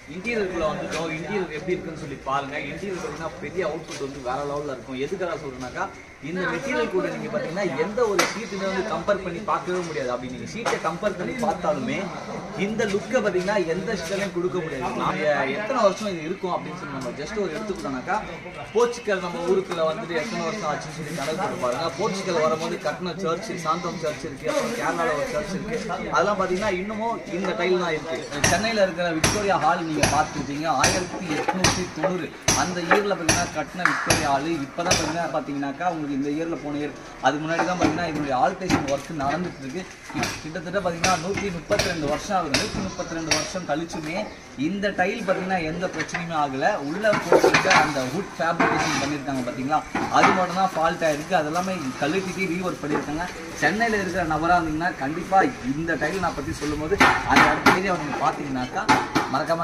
இன்டீரியருக்குள்ள வந்துட்டோம் இன்டீரியர் எப்படி இருக்குன்னு சொல்லி பாருங்க இன்டீரியர் பார்த்தீங்கன்னா பெரிய அவுட்புட் வந்து வேற லெவல்ல இருக்கும் எதுக்காக சொல்றேன்னாக்கா இந்த மெட்டீரியல் கூட நீங்க பாத்தீங்கன்னா எந்த ஒரு ஷீட்டுமே வந்து கம்பேர் பண்ணி பார்க்கவே முடியாது அப்படி நீங்க ஷீட்டை கம்பேர் பண்ணி பார்த்தாலுமே இந்த லுக்கை பாத்தீங்கன்னா எந்த ஷீட்லையும் கொடுக்க முடியாது நாங்க எத்தனை வருஷம் இது இருக்கும் அப்படின்னு சொல்லி நம்ம ஜஸ்ட் ஒரு எடுத்துக்கிட்டோம்னாக்கா போர்ச்சுகல் நம்ம ஊருக்குள்ள வந்துட்டு எத்தனை வருஷம் ஆச்சுன்னு சொல்லி கணக்கு போட்டு பாருங்க போர்ச்சுகல் வரும்போது கட்டின சர்ச் சாந்தம் சர்ச் இருக்கு அப்புறம் கேரளால ஒரு சர்ச் இருக்கு அதெல்லாம் பாத்தீங்கன்னா இன்னமும் இந்த டைல் தான் இருக்கு சென்னையில இருக்கிற விக்டோரியா ஹால் நீங்க பார்த்துருப்பீங்க ஆயிரத்தி எட்நூத்தி தொண்ணூறு அந்த இயர்ல பாத்தீங்கன்னா கட்டின விக்டோரியா ஹால் இப்பதான் பாத்தீங்கன்னா பாத்தீங்கன்னாக்கா உங்களுக்கு இந்த இயர்ல போன இயர் அதுக்கு முன்னாடி தான் பாத்தீங்கன்னா இதனுடைய ஆல்டேஷன் ஒர்க் நடந்துட்டு இருக்கு கிட்ட- கிட்டத்தட்ட பாத்தீங்கன்னா நூத்தி முப்பத்தி ரெண்டு வருஷம் ஆகுது நூத்தி முப்பத்தி ரெண்டு வருஷம் கழிச்சுமே இந்த டைல் பாத்தீங்கன்னா எந்த பிரச்சனையுமே ஆகல உள்ள போட்டிருக்க அந்த வுட் ஃபேப்ரிகேஷன் பண்ணியிருக்காங்க பாத்தீங்களா அது மட்டும் தான் ஃபால்ட் ஆயிருக்கு அது எல்லாமே கழுட்டிட்டு ரீஒர்க் பண்ணியிருக்காங்க சென்னையில இருக்கிற நபரா இருந்தீங்கன்னா கண்டிப்பா இந்த டைல் நான் பத்தி சொல்லும்போது அந்த இடத்துல ஏரியாவை நீங்க பாத்தீங்கன்னாக்கா மறக்காம